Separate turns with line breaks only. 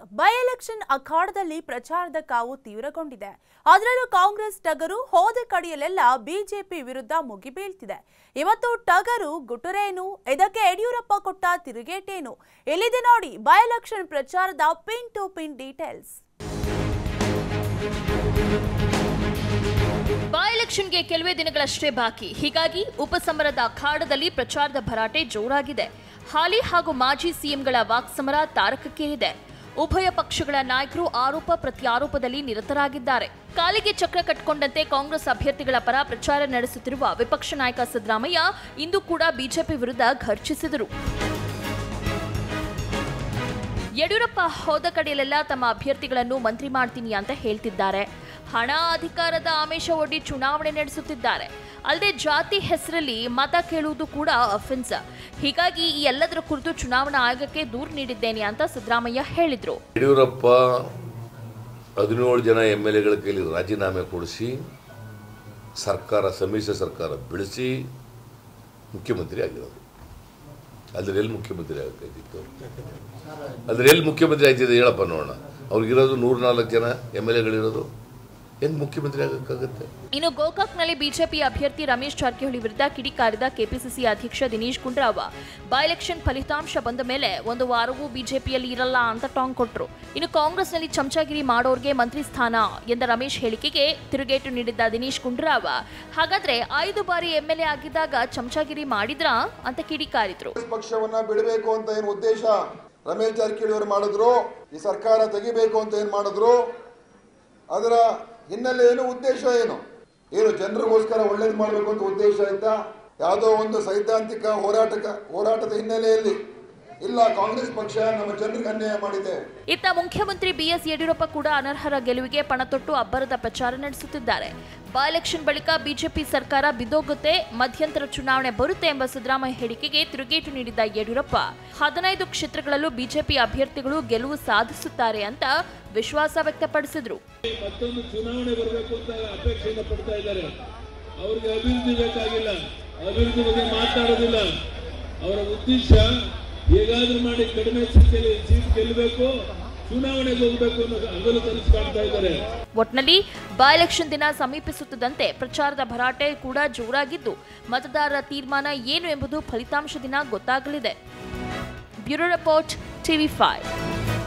by election ಅಖಾಡದಲ್ಲಿ ಪ್ರಚಾರದ ಕಾವು ತೀವ್ರಗೊಂಡಿದೆ ಅದರಲ್ಲೂ ಕಾಂಗ್ರೆಸ್ ಟಗರು ಹೋದ ಕಡೆಯಲ್ಲೆಲ್ಲ ಬಿಜೆಪಿ ವಿರುದ್ಧ ಮುಗಿಬೀಳ್ತಿದೆ ಇವತ್ತು ಟಗರು ಗುಟುರೇನು ಇದಕ್ಕೆ ಯಡಿಯೂರಪ್ಪ ಕೊಟ್ಟ ತಿರುಗೇಟೇನು ಎಲ್ಲಿದೆ ನೋಡಿ ಬೈ ಎಲೆಕ್ಷನ್ ಪ್ರಚಾರದ pin to pin details
by ಎಲೆಕ್ಷನ್ಗೆ ಕೆಲವೇ ದಿನಗಳಷ್ಟೇ ಬಾಕಿ ಹೀಗಾಗಿ ಉಪಸಮರದ ಅಖಾಡದಲ್ಲಿ ಪ್ರಚಾರದ ಭರಾಟೆ ಜೋರಾಗಿದೆ ಹಾಲಿ ಹಾಗೂ ಮಾಜಿ ಸಿಎಂಗಳ ವಾಕ್ಸಮರ ತಾರಕಕ್ಕೇರಿದೆ ಉಭಯ ಪಕ್ಷಗಳ ನಾಯಕರು ಆರೋಪ ಪ್ರತ್ಯಾರೋಪದಲ್ಲಿ ನಿರತರಾಗಿದ್ದಾರೆ ಕಾಲಿಗೆ ಚಕ್ರ ಕಟ್ಟಿಕೊಂಡಂತೆ ಕಾಂಗ್ರೆಸ್ ಅಭ್ಯರ್ಥಿಗಳ ಪರ ಪ್ರಚಾರ ನಡೆಸುತ್ತಿರುವ ವಿಪಕ್ಷ ನಾಯಕ ಸಿದ್ದರಾಮಯ್ಯ ಇಂದು ಕೂಡ ಬಿಜೆಪಿ ವಿರುದ್ಧ ಘರ್ಜಿಸಿದರು ಯಡಿಯೂರಪ್ಪ ಹೋದ ಕಡೆಯಲ್ಲೆಲ್ಲ ತಮ್ಮ ಅಭ್ಯರ್ಥಿಗಳನ್ನು ಮಂತ್ರಿ ಮಾಡ್ತೀನಿ ಅಂತ ಹೇಳ್ತಿದ್ದಾರೆ ಹಣ ಅಧಿಕಾರದ ಆಮಿಷ ಒಡ್ಡಿ ಚುನಾವಣೆ ನಡೆಸುತ್ತಿದ್ದಾರೆ ಅಲ್ಲದೆ ಜಾತಿ ಹೆಸರಲ್ಲಿ ಮತ ಕೇಳುವುದು ಕೂಡ ಅಫೆನ್ಸ್ ಹೀಗಾಗಿ ಈ ಎಲ್ಲದರ ಕುರಿತು ಚುನಾವಣಾ ಆಯೋಗಕ್ಕೆ ದೂರು ನೀಡಿದ್ದೇನೆ ಅಂತ ಸಿದ್ದರಾಮಯ್ಯ ಹೇಳಿದ್ರು
ಯಡಿಯೂರಪ್ಪ ಹದಿನೇಳು ಜನ ಎಮ್ ಎಲ್ ಎಗಳ ಕೈಲಿ ರಾಜೀನಾಮೆ ಕೊಡಿಸಿ ಸರ್ಕಾರ ಸಮ್ಮಿಶ್ರ ಸರ್ಕಾರ ಬೆಳೆಸಿ ಮುಖ್ಯಮಂತ್ರಿ ಆಗಿರೋದು ಅದ್ರ ಎಲ್ಲಿ ಮುಖ್ಯಮಂತ್ರಿ ಆಗಬೇಕಾಗಿತ್ತು ಅದ್ರ ಎಲ್ಲಿ ಮುಖ್ಯಮಂತ್ರಿ ಆಗ್ತಿದೆ ಹೇಳಪ್ಪ ನೋಡೋಣ ಅವ್ರಿಗಿರೋದು ನೂರ ನಾಲ್ಕು ಜನ ಎಮ್ ಎಲ್ ಎಗಳಿರೋದು ಹೆಂಗೆ ಮುಖ್ಯಮಂತ್ರಿ ಆಗಕ್ಕಾಗತ್ತೆ
ಇನ್ನು ಗೋಕಾಕ್ನಲ್ಲಿ ಬಿಜೆಪಿ ಅಭ್ಯರ್ಥಿ ರಮೇಶ್ ಜಾರಕಿಹೊಳಿ ವಿರುದ್ಧ ಕಿಡಿಕಾರಿದ ಕೆಪಿಸಿಸಿ ಅಧ್ಯಕ್ಷ ದಿನೇಶ್ ಗುಂಡೂರಾವ್ ಬೈ ಎಲೆಕ್ಷನ್ ಫಲಿತಾಂಶ ಬಂದ ಮೇಲೆ ಒಂದು ವಾರವೂ ಬಿಜೆಪಿಯಲ್ಲಿ ಇರಲ್ಲ ಅಂತ ಟಾಂಗ್ ಕೊಟ್ರು ಇನ್ನು ಕಾಂಗ್ರೆಸ್ನಲ್ಲಿ ಚಮಚಾಗಿರಿ ಮಾಡೋರ್ಗೆ ಮಂತ್ರಿ ಸ್ಥಾನ ಎಂದ ರಮೇಶ್ ಹೇಳಿಕೆಗೆ ತಿರುಗೇಟು ನೀಡಿದ್ದ ದಿನೇಶ್ ಗುಂಡೂರಾವ್ ಹಾಗಾದ್ರೆ ಐದು ಬಾರಿ ಎಂಎಲ್ಎ ಆಗಿದ್ದಾಗ ಚಮಚಾಗಿರಿ ಮಾಡಿದ್ರಾ ಅಂತ ಕಿಡಿಕಾರಿದ್ರು
ಕಾಂಗ್ರೆಸ್ ಪಕ್ಷವನ್ನ ಬಿಡಬೇಕು ಅಂತ ಏನು ಉದ್ದೇಶ ರಮೇಶ್ ಜಾರಕಿಹೊಳಿ ಅವರು ಮಾಡಿದ್ರು ಈ ಸರ್ಕಾರ ತೆಗಿಬೇಕು ಅಂತ ಏನು ಮಾಡಿದ್ರು ಅದರ ಹಿನ್ನೆಲೆ ಏನು ಉದ್ದೇಶ ಏನು ಏನು ಜನರಿಗೋಸ್ಕರ ಒಳ್ಳೇದು ಮಾಡಬೇಕು ಅಂತ ಉದ್ದೇಶ ಆಯ್ತಾ ಯಾವುದೋ ಒಂದು ಸೈದ್ಧಾಂತಿಕ ಹೋರಾಟಕ ಹೋರಾಟದ ಹಿನ್ನೆಲೆಯಲ್ಲಿ ಇಲ್ಲ ಕಾಂಗ್ರೆಸ್ ಪಕ್ಷ ನಮ್ಮ ಜನರಿಗೆ ಅನ್ಯಾಯ ಮಾಡಿದೆ
ಇತ್ತ ಮುಖ್ಯಮಂತ್ರಿ ಬಿಎಸ್ ಯಡಿಯೂರಪ್ಪ ಕೂಡ ಅನರ್ಹರ ಗೆಲುವಿಗೆ ಪಣ ತೊಟ್ಟು ಅಬ್ಬರದ ಪ್ರಚಾರ ನಡೆಸುತ್ತಿದ್ದಾರೆ ಬೈ ಎಲೆಕ್ಷನ್ ಬಳಿಕ ಬಿಜೆಪಿ ಸರ್ಕಾರ ಬಿದ್ದೋಗುತ್ತೆ ಮಧ್ಯಂತರ ಚುನಾವಣೆ ಬರುತ್ತೆ ಎಂಬ ಸಿದ್ದರಾಮಯ್ಯ ಹೇಳಿಕೆಗೆ ತಿರುಗೇಟು ನೀಡಿದ್ದ ಯಡಿಯೂರಪ್ಪ ಹದಿನೈದು ಕ್ಷೇತ್ರಗಳಲ್ಲೂ ಬಿಜೆಪಿ ಅಭ್ಯರ್ಥಿಗಳು ಗೆಲುವು ಸಾಧಿಸುತ್ತಾರೆ ಅಂತ ವಿಶ್ವಾಸ ವ್ಯಕ್ತಪಡಿಸಿದ್ರು
ಮತ್ತೊಂದು ಚುನಾವಣೆ ಬರಬೇಕು ಅಂತ ಅಪೇಕ್ಷೆಯಿಂದ ಪಡ್ತಾ ಇದ್ದಾರೆ ಅವ್ರಿಗೆ ಅಭಿವೃದ್ಧಿ ಬೇಕಾಗಿಲ್ಲ ಅಭಿವೃದ್ಧಿ ಬಗ್ಗೆ ಮಾತಾಡೋದಿಲ್ಲ ಅವರ ಉದ್ದೇಶ ಹೇಗಾದ್ರೂ ಮಾಡಿ ಕಡಿಮೆ ಸೀಟಲ್ಲಿ ಸೀಟ್ ಗೆಲ್ಲಬೇಕು ಚುನಾವಣೆಗೆ ಹೋಗ್ಬೇಕು ಅನ್ನೋ ಹಗಲು ಕನಸು ಕಾಣ್ತಾ ಇದ್ದಾರೆ
ಒಟ್ನಲ್ಲಿ ಬೈ ಎಲೆಕ್ಷನ್ ದಿನ ಸಮೀಪಿಸುತ್ತಿದ್ದಂತೆ ಪ್ರಚಾರದ ಭರಾಟೆ ಕೂಡ ಜೋರಾಗಿದ್ದು ಮತದಾರರ ತೀರ್ಮಾನ ಏನು ಎಂಬುದು ಫಲಿತಾಂಶ ದಿನ ಗೊತ್ತಾಗಲಿದೆ ಬ್ಯೂರೋ ರಿಪೋರ್ಟ್ ಟಿವಿ ಫೈವ್